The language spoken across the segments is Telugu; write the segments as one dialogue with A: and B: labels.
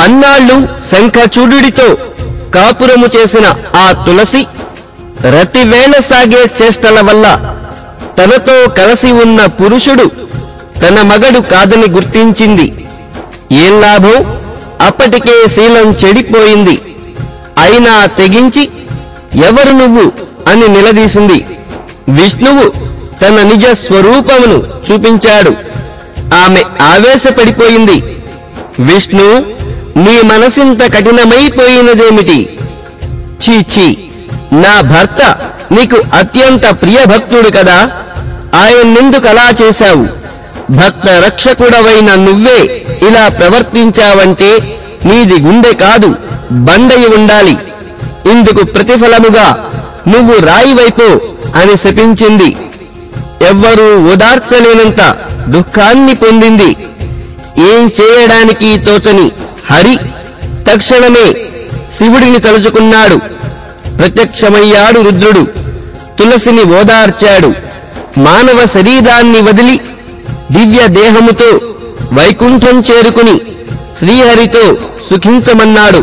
A: అన్నాళ్ళు శంఖచూడుడితో కాపురము చేసిన ఆ తులసి రతివేళ సాగే చేష్టల వల్ల తనతో కలిసి ఉన్న పురుషుడు తన మగడు కాదని గుర్తించింది ఏం లాభం అప్పటికే శీలం చెడిపోయింది అయినా తెగించి ఎవరు నువ్వు అని నిలదీసింది విష్ణువు తన నిజ స్వరూపమును చూపించాడు ఆమె ఆవేశపడిపోయింది విష్ణు నీ మనసింత కఠినమైపోయినదేమిటి చీ చీ నా భర్త నీకు అత్యంత ప్రియభక్తుడు కదా ఆయన్నెందుకు అలా చేశావు భక్త రక్షకుడవైన నువ్వే ఇలా ప్రవర్తించావంటే నీది గుండె కాదు బండయి ఉండాలి ఇందుకు ప్రతిఫలముగా నువ్వు రాయివైపో అని శపించింది ఎవ్వరూ ఓదార్చలేనంత దుఃఖాన్ని పొందింది ఏం చేయడానికి తోచని హరి తక్షణమే శివుడిని తలుచుకున్నాడు ప్రత్యక్షమయ్యాడు రుద్రుడు తులసిని ఓదార్చాడు మానవ శరీరాన్ని వదిలి దివ్య దేహముతో వైకుంఠం చేరుకుని శ్రీహరితో సుఖించమన్నాడు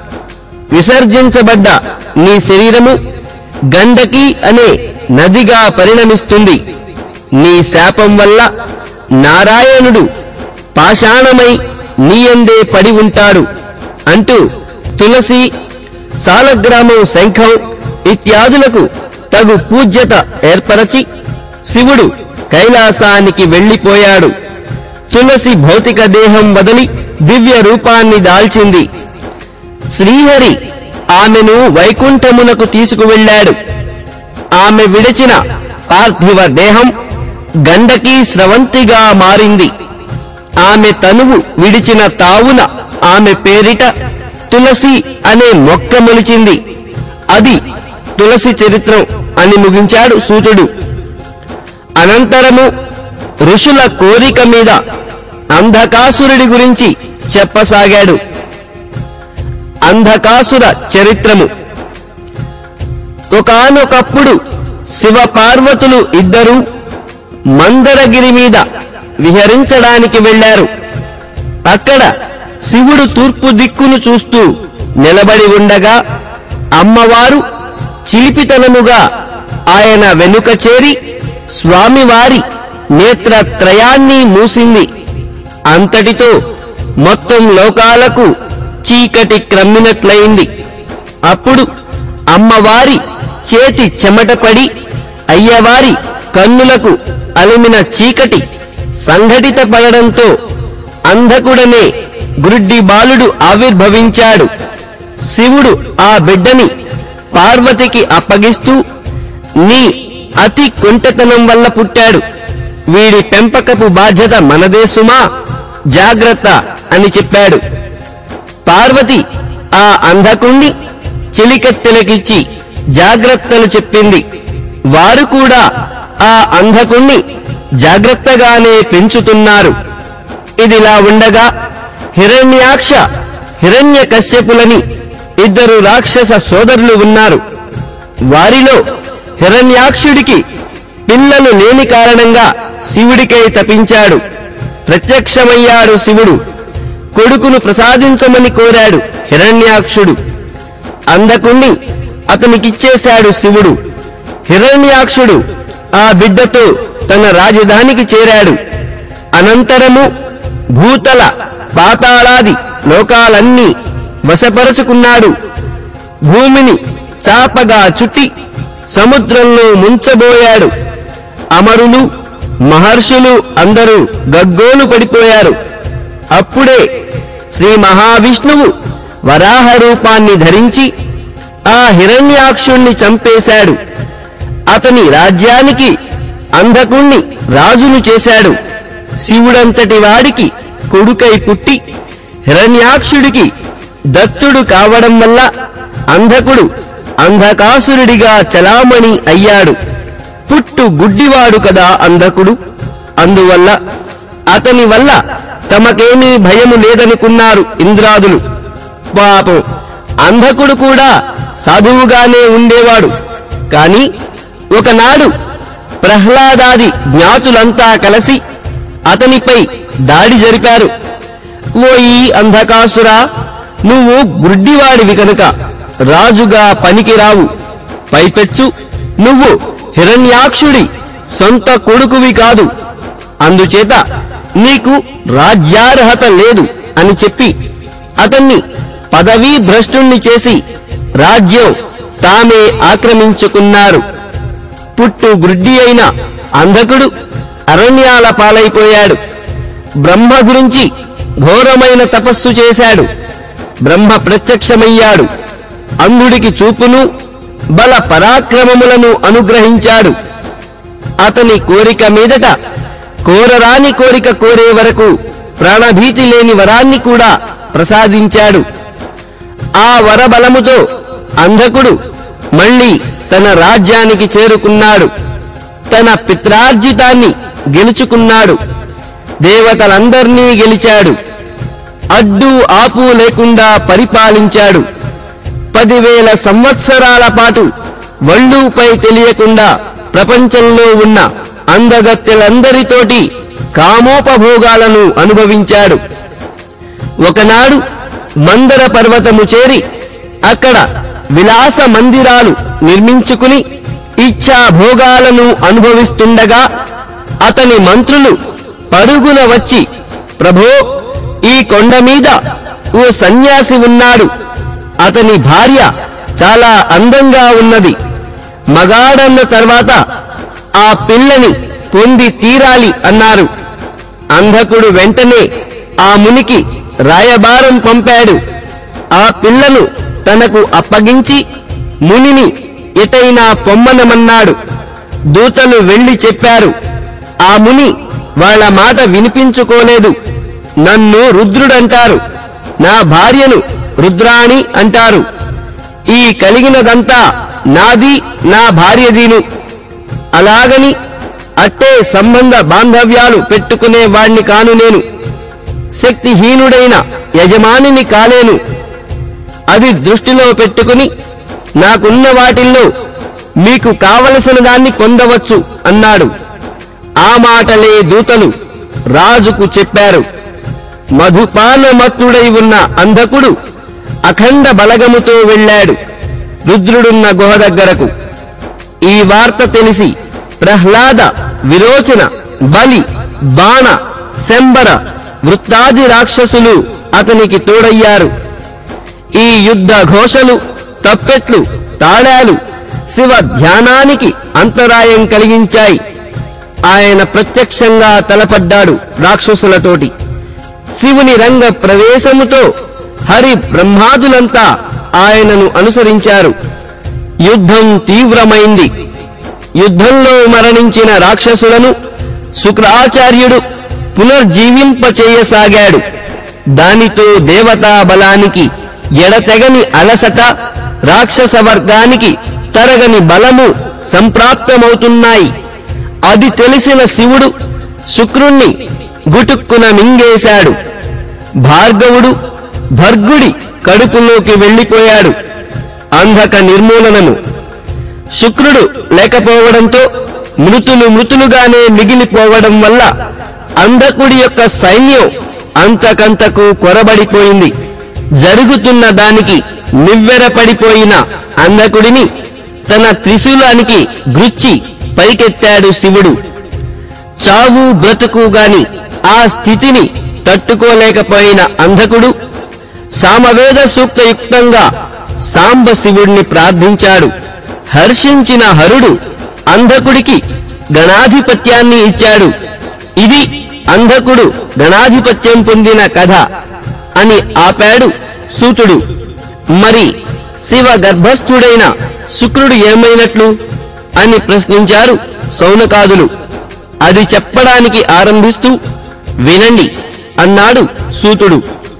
A: విసర్జించబడ్డ నీ శరీరము గండకి అనే నదిగా పరిణమిస్తుంది నీ శాపం వల్ల నారాయణుడు పాషాణమై నీయందే పడి ఉంటాడు అంటూ తులసి సాలగ్రామం శంఖం ఇత్యాదులకు తగు పూజ్యత ఏర్పరచి శివుడు కైలాసానికి వెళ్ళిపోయాడు తులసి భౌతిక దేహం వదిలి దివ్య రూపాన్ని దాల్చింది శ్రీహరి ఆమెను వైకుంఠమునకు తీసుకువెళ్ళాడు ఆమె విడిచిన పార్థివ దేహం గండకీ స్రవంతిగా మారింది ఆమె తనువు విడిచిన తావున ఆమె పేరిట తులసి అనే మొక్క మొలిచింది అది తులసి చరిత్రం అని ముగించాడు సూతుడు అనంతరము ఋషుల కోరిక మీద అంధకాసురుడి గురించి చెప్పసాగాడు అంధకాసుర చరిత్రము ఒకానొకప్పుడు శివపార్వతులు ఇద్దరూ మందరగిరి మీద విహరించడానికి వెళ్లారు అక్కడ శివుడు తూర్పు దిక్కును చూస్తూ నిలబడి ఉండగా అమ్మవారు చిలిపితనముగా ఆయన వెనుక చేరి స్వామివారి నేత్రత్రయాన్ని మూసింది అంతటితో మొత్తం లోకాలకు చీకటి క్రమ్మినట్లయింది అప్పుడు అమ్మవారి చేతి చెమటపడి అయ్యవారి కన్నులకు అలిమిన చీకటి సంఘటిత పడడంతో అంధకుడనే గురుడ్డి బాలుడు ఆవిర్భవించాడు శివుడు ఆ బిడ్డని పార్వతికి అప్పగిస్తూ నీ అతి కుంటతనం వల్ల పుట్టాడు వీడి పెంపకపు బాధ్యత మనదే సుమా జాగ్రత్త అని చెప్పాడు పార్వతి ఆ అంధకుణ్ణి చిలికత్తెలకిచ్చి జాగ్రత్తలు చెప్పింది వారు కూడా ఆ అంధకుణ్ణి జాగ్రత్తగానే పెంచుతున్నారు ఇదిలా ఉండగా హిరణ్యాక్ష హిరణ్య కశ్యపులని ఇద్దరు రాక్షస సోదరులు ఉన్నారు వారిలో హిరణ్యాక్షుడికి పిల్లలు లేని కారణంగా శివుడికై తపించాడు ప్రత్యక్షమయ్యాడు శివుడు కొడుకును ప్రసాదించమని కోరాడు హిరణ్యాక్షుడు అందకుణ్ణి అతనికిచ్చేశాడు శివుడు హిరణ్యాక్షుడు ఆ బిడ్డతో తన రాజధానికి చేరాడు అనంతరము భూతల పాతాళాది లోకాలన్నీ వశపరుచుకున్నాడు భూమిని చాపగా చుట్టి సముద్రంలో ముంచబోయాడు అమరులు మహర్షులు అందరూ గగ్గోలు పడిపోయారు అప్పుడే శ్రీ మహావిష్ణువు వరాహ రూపాన్ని ధరించి ఆ హిరణ్యాక్షుణ్ణి చంపేశాడు అతని రాజ్యానికి అంధకుణ్ణి రాజును చేశాడు శివుడంతటి వాడికి కొడుకై పుట్టి హిరణ్యాక్షుడికి దత్తుడు కావడం వల్ల అంధకుడు అంధకాసురుడిగా చలామణి అయ్యాడు పుట్టు గుడ్డివాడు కదా అంధకుడు అందువల్ల అతని వల్ల తమకేమీ భయము లేదనుకున్నారు ఇంద్రాదులు పాపం అంధకుడు కూడా సాధువుగానే ఉండేవాడు కాని ఒకనాడు ప్రహ్లాదాది జ్ఞాతులంతా కలిసి అతనిపై దాడి జరిపారు ఓ ఈ అంధకాసురా నువ్వు గుడ్డివాడివి కనుక రాజుగా పనికిరావు పైపెచ్చు నువ్వు హిరణ్యాక్షుడి సొంత కొడుకువి కాదు అందుచేత నీకు రాజ్యార్హత లేదు అని చెప్పి అతన్ని పదవీ భ్రష్టుణ్ణి చేసి రాజ్యం తామే ఆక్రమించుకున్నారు పుట్టు గుడ్డి అయిన అంధకుడు అరణ్యాల పాలైపోయాడు బ్రహ్మ గురించి ఘోరమైన తపస్సు చేశాడు బ్రహ్మ ప్రత్యక్షమయ్యాడు అంధుడికి చూపును బల పరాక్రమములను అనుగ్రహించాడు అతని కోరిక మీదట కోరరాని కోరిక కోరే వరకు ప్రాణభీతి లేని వరాన్ని కూడా ప్రసాదించాడు ఆ వరబలముతో అంధకుడు మళ్ళీ తన రాజ్యానికి చేరుకున్నాడు తన పిత్రార్జితాన్ని గెలుచుకున్నాడు దేవతలందర్నీ గెలిచాడు అడ్డు ఆపు లేకుండా పరిపాలించాడు పదివేల సంవత్సరాల పాటు వళ్ళూపై తెలియకుండా ప్రపంచంలో ఉన్న అందగత్తెలందరితోటి కామోపభోగాలను అనుభవించాడు ఒకనాడు మందర పర్వతము చేరి అక్కడ విలాస మందిరాలు నిర్మించుకుని ఇచ్ఛా భోగాలను అనుభవిస్తుండగా అతని మంత్రులు పరుగున వచ్చి ప్రభో ఈ కొండ మీద ఓ సన్యాసి ఉన్నాడు అతని భార్య చాలా అందంగా ఉన్నది మగాడన్న తర్వాత ఆ పిల్లని పొంది తీరాలి అన్నారు అంధకుడు వెంటనే ఆ మునికి రాయబారం పంపాడు ఆ పిల్లను తనకు అప్పగించి మునిని ఎటైనా పొమ్మనమన్నాడు దూతలు వెళ్లి చెప్పారు ఆ ముని వాళ్ళ మాట వినిపించుకోలేదు నన్ను రుద్రుడంటారు నా భార్యను రుద్రాణి అంటారు ఈ కలిగినదంతా నాది నా భార్యదీను అలాగని అట్టే సంబంధ బాంధవ్యాలు పెట్టుకునే వాణ్ణి కాను నేను శక్తిహీనుడైన యజమానిని కాలేను అది దృష్టిలో పెట్టుకుని నాకున్న వాటిల్లో మీకు కావలసిన దాన్ని పొందవచ్చు అన్నాడు ఆ మాటలే దూతలు రాజుకు చెప్పారు మధుపానమత్తుడై ఉన్న అంధకుడు అఖండ బలగముతో వెళ్ళాడు రుద్రుడున్న గుహ దగ్గరకు ఈ వార్త తెలిసి ప్రహ్లాద విరోచన బలి బాణ శంబర వృత్తాది రాక్షసులు అతనికి తోడయ్యారు ఈ యుద్ధ ఘోషలు తప్పెట్లు తాళాలు శివ ధ్యానానికి అంతరాయం కలిగించాయి ఆయన ప్రత్యక్షంగా తలపడ్డాడు రాక్షసులతోటి శివుని రంగ ప్రవేశముతో హరి బ్రహ్మాదులంతా ఆయనను అనుసరించారు యుద్ధం తీవ్రమైంది యుద్ధంలో మరణించిన రాక్షసులను శుక్రాచార్యుడు పునర్జీవింపచేయసాగాడు దానితో దేవతా బలానికి ఎడతెగని అలసట రాక్షస వర్గానికి తరగని బలము సంప్రాప్తమవుతున్నాయి అది తెలిసిన శివుడు శుక్రుణ్ణి గుటుక్కున మింగేశాడు భార్గవుడు భర్గుడి కడుపులోకి వెళ్ళిపోయాడు అంధక నిర్మూలనము శుక్రుడు లేకపోవడంతో మృతులు మృతులుగానే మిగిలిపోవడం వల్ల అంధకుడి యొక్క సైన్యం అంతకంతకు కొరబడిపోయింది జరుగుతున్న దానికి నివ్వెరపడిపోయిన అంధకుడిని తన త్రిశూలానికి గుచ్చి పైకెత్తాడు శివుడు చావు బ్రతుకు గాని ఆ స్థితిని తట్టుకోలేకపోయిన అంధకుడు సామవేద సూక్తయుక్తంగా సాంబ శివుణ్ణి ప్రార్థించాడు హర్షించిన హరుడు అంధకుడికి గణాధిపత్యాన్ని ఇచ్చాడు ఇది అంధకుడు గణాధిపత్యం పొందిన కథ అని ఆపాడు సూతుడు మరి శివ గర్భస్థుడైన శుక్రుడు ఏమైనట్లు అని ప్రశ్నించారు సౌనకాదులు అది చెప్పడానికి ఆరంభిస్తూ వినండి అన్నాడు సూతుడు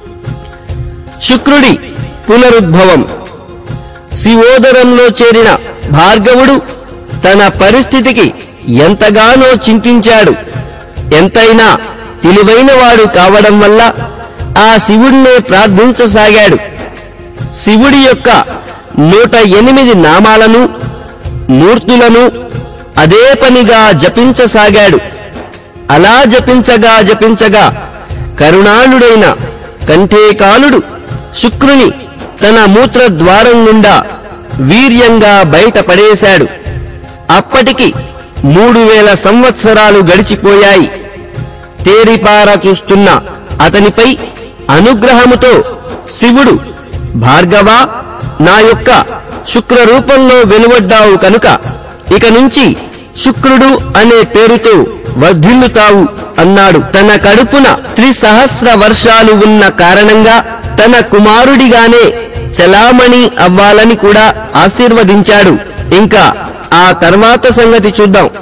A: శుక్రుడి పునరుద్భవం శివోదరంలో చేరిన భార్గవుడు తన పరిస్థితికి ఎంతగానో చింతించాడు ఎంతైనా తెలివైనవాడు కావడం వల్ల ఆ శివుణ్ణే ప్రార్థించసాగాడు శివుడి యొక్క నూట ఎనిమిది నామాలను మూర్తులను అదే పనిగా జపించసాగాడు అలా జపించగా జపించగా కరుణాళుడైన కంఠేకాలుడు శుక్రుని తన మూత్ర ద్వారం గుండా వీర్యంగా బయటపడేశాడు అప్పటికి మూడు వేల సంవత్సరాలు గడిచిపోయాయి తేరిపార చూస్తున్న అతనిపై అనుగ్రహముతో శివుడు భార్గవా నా యొక్క శుక్ర రూపంలో వెలువడ్డావు కనుక ఇక నుంచి శుక్రుడు అనే పేరుతో వర్ధిల్లుతావు అన్నాడు తన కడుపున త్రిసహస్ర వర్షాలు ఉన్న కారణంగా తన కుమారుడిగానే చలామణి అవ్వాలని కూడా ఆశీర్వదించాడు ఇంకా ఆ తర్వాత సంగతి చూద్దాం